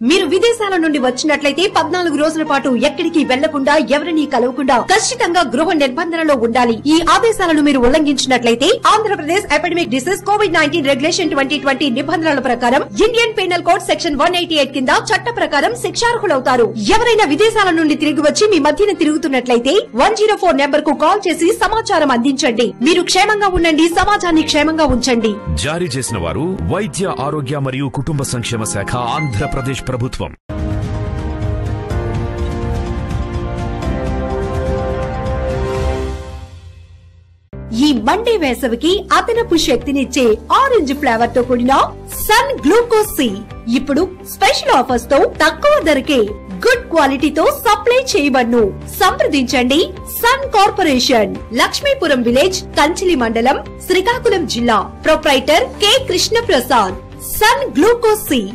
మీరు విదేశాల నుండి వచ్చినట్లయితే పద్నాలుగు రోజుల పాటు ఎక్కడికి వెళ్లకుండా ఎవరిని కలవకుండా ఖచ్చితంగా గృహ నిర్బంధనలో ఉండాలి ఈ ఆదేశాలను మీరు ఉల్లంఘించినట్లయితే Andhra Pradesh epidemic disease Covid nineteen regulation twenty twenty నిబంధనల ప్రకారం Indian penal code section one eighty eight కింద చట్ట ప్రకారం శిక్షార్హులవుతారు ఎవరైనా విదేశాల నుండి తిరిగి వచ్చి మీ మధ్యన తిరుగుతున్నట్లయితే వన్ జీరో ఫోర్ నెంబర్ కు కాల్ చేసి సమాచారం అందించండి మీరు క్షేమంగా ఉండండి సమాజాన్ని క్షేమంగా ఉంచండి జారీ చేసిన వారు వైద్య ఆరోగ్య మరియు కుటుంబ సంక్షేమ శాఖ ఆంధ్రప్రదేశ్ ప్రభుత్వం ఈ మండే వేసవికి అదనపు శక్తినిచ్చే ఆరెంజ్ ఫ్లేవర్ తో కూడిన సన్ గ్లూకోజ్ సి ఇప్పుడు స్పెషల్ ఆఫర్స్ తో తక్కువ ధరకే గుడ్ క్వాలిటీతో సప్లై చేయబడ్ను సంప్రదించండి Sun corporation Lakshmipuram village Kanchili మండలం శ్రీకాకుళం జిల్లా proprietor K Krishna Prasad Sun glucose C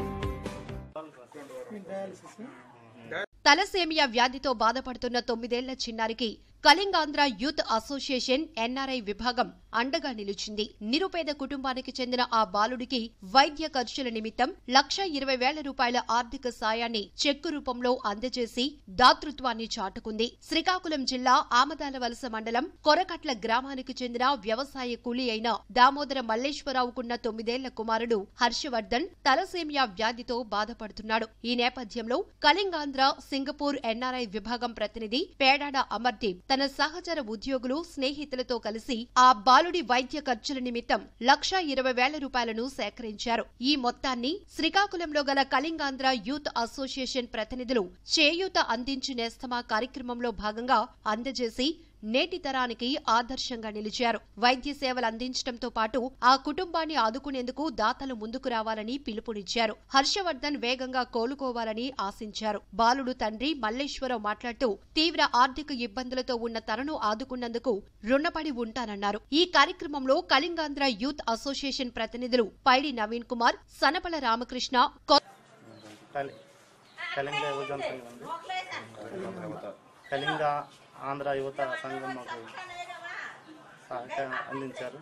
thalassaemia వ్యాధితో బాధపడుతున్న తొమ్మిదేళ్ల చిన్నారికి కళింగాంధ్ర యూత్ అసోసియేషన్ ఎన్ఆర్ఐ విభాగం అండగా నిలిచింది నిరుపేద కుటుంబానికి చెందిన ఆ బాలుడికి వైద్య ఖర్చుల నిమిత్తం లక్ష ఇరవై వేల రూపాయల ఆర్థిక సాయాన్ని చెక్కు రూపంలో అందజేసి దాతృత్వాన్ని చాటుకుంది శ్రీకాకుళం జిల్లా ఆమదాల వలస మండలం కొరకట్ల గ్రామానికి చెందిన వ్యవసాయ కూలీ అయిన దామోదర మల్లేశ్వరరావుకున్న తొమ్మిదేళ్ల కుమారుడు హర్షవర్ధన్ తలసేమియా వ్యాధితో బాధపడుతున్నాడు ఈ నేపథ్యంలో కళింగాంధ్ర సింగపూర్ ఎన్ఆర్ఐ విభాగం ప్రతినిధి పేడాడ అమర్దీప్ తన సహచర ఉద్యోగులు స్నేహితులతో కలిసి ఆ బాలుడి వైద్య ఖర్చుల నిమిత్తం లక్షా ఇరవై వేల రూపాయలను సేకరించారు ఈ మొత్తాన్ని శ్రీకాకుళంలో గల కళింగాంధ్ర యూత్ అసోసియేషన్ ప్రతినిధులు చేయూత అందించి నేస్తమా కార్యక్రమంలో భాగంగా అందజేసి నేటి తరానికి ఆదర్శంగా నిలిచారు వైద్య సేవలు అందించడంతో పాటు ఆ కుటుంబాన్ని ఆదుకునేందుకు దాతలు ముందుకు రావాలని పిలుపునిచ్చారు హర్షవర్ధన్ వేగంగా కోలుకోవాలని ఆశించారు బాలుడు తండ్రి మల్లేశ్వరరావు మాట్లాడుతూ తీవ్ర ఆర్థిక ఇబ్బందులతో ఉన్న తనను ఆదుకున్నందుకు రుణపడి ఉంటానన్నారు ఈ కార్యక్రమంలో కళింగాంధ్ర యూత్ అసోసియేషన్ ప్రతినిధులు పైడి నవీన్ కుమార్ సనపల రామకృష్ణ కొ- కలి- కళింగ యువజన సంఘం ఉంది కళింగ ఆంధ్ర యువత సంఘం మాకు సహకారం అందించారు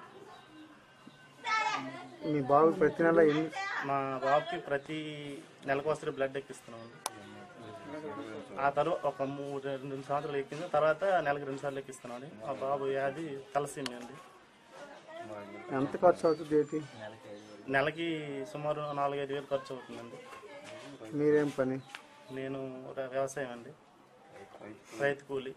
మీ బాబు ప్రతి నెల ఎన్ని మా బాబుకి ప్రతి నెలకు వస్తే బ్లడ్ ఎక్కిస్తున్నామండి ఆ తర్వాత ఒక మూడు రెండు రెండు సంవత్సరాలు ఎక్కింది తర్వాత నెలకు రెండు సార్లు ఎక్కిస్తున్నామండి మా బాబు వ్యాధి తలసీమి అండి ఎంత ఖర్చు అవుతుంది ఏంటి నెలకి సుమారు నాలుగైదు వేలు ఖర్చు అవుతుందండి మీరేం పని నేను ర- వ్యవసాయం అండి రైతు కూలి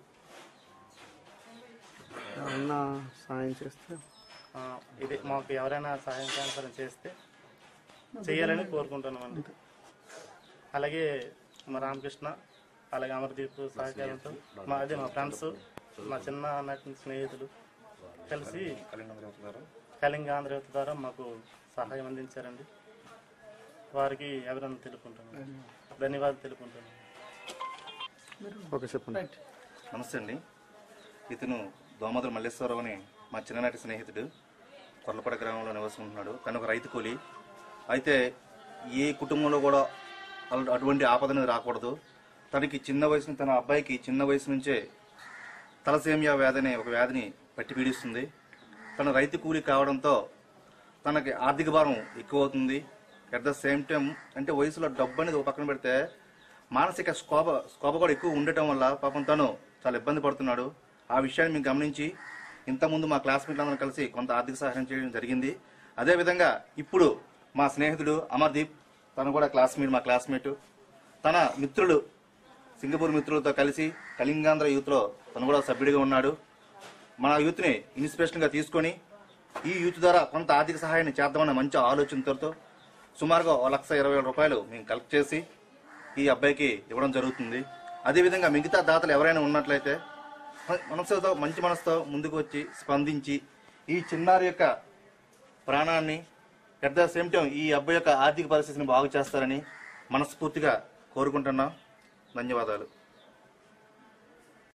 అన్న సాయం చేస్తే ఆ, ఇది మాకు ఎవరైనా సహాయం సహకారం చేస్తే చేయాలని కోరుకుంటున్నామండి అలాగే మా రామకృష్ణ అలాగే అమర్దీప్ సహకారంతో మా అదే మా ఫ్రెండ్స్ మా చిన్న నాటి స్నేహితులు కలిసి కళింగ ఆంధ్ర యువత ద్వారా మాకు సహాయం అందించారండి వారికి ఎవరైనా తెలుపుకుంటున్నాను ధన్యవాదాలు తెలుపుకుంటున్నాను ఓకే చెప్పండి నమస్తే అండి ఇతను దోమదుల మల్లేశ్వరరావు అని మా చిన్ననాటి స్నేహితుడు కొర్లపడ గ్రామంలో నివసిస్తున్నాడు తను ఒక రైతు కూలి అయితే ఏ కుటుంబంలో కూడా అల- అటువంటి ఆపదను రాకూడదు తనకి చిన్న వయసు తన అబ్బాయికి చిన్న వయసు నుంచే తలసేమియా వ్యాధి అనే ఒక వ్యాధిని పట్టి పీడిస్తుంది తను రైతు కూలి కావడంతో తనకి ఆర్థిక భారం ఎక్కువ అవుతుంది అట్ ద సేమ్ టైం అంటే వయసులో డబ్బు అనేది ఒక పక్కన పెడితే మానసిక స్కోప స్కోప కూడా ఎక్కువ ఉండటం వల్ల పాపం తను చాలా ఇబ్బంది పడుతున్నాడు ఆ విషయాన్ని మేము గమనించి ఇంతకుముందు మా క్లాస్మేట్లు అందరం కలిసి కొంత ఆర్థిక సహాయం చేయడం జరిగింది అదేవిధంగా ఇప్పుడు మా స్నేహితుడు అమర్దీప్ తను కూడా క్లాస్మేట్ మా క్లాస్మేట్ తన మిత్రుడు సింగపూర్ మిత్రులతో కలిసి కళింగాంధ్ర యూత్లో తను కూడా సభ్యుడిగా ఉన్నాడు మన యూత్ని ఇన్స్పిరేషన్గా తీసుకొని ఈ యూత్ ద్వారా కొంత ఆర్థిక సహాయాన్ని చేద్దామన్న మంచి ఆలోచనతో సుమారుగా ఒక లక్ష ఇరవై వేల రూపాయలు మేము కలెక్ట్ చేసి ఈ అబ్బాయికి ఇవ్వడం జరుగుతుంది అదేవిధంగా మిగతా దాతలు ఎవరైనా ఉన్నట్లయితే మ- మనసుతో మంచి మనసుతో ముందుకు వచ్చి స్పందించి ఈ చిన్నారి యొక్క ప్రాణాన్ని అట్ ద సేమ్ టైం ఈ అబ్బాయి యొక్క ఆర్థిక పరిస్థితిని బాగు చేస్తారని మనస్ఫూర్తిగా కోరుకుంటున్నాం ధన్యవాదాలు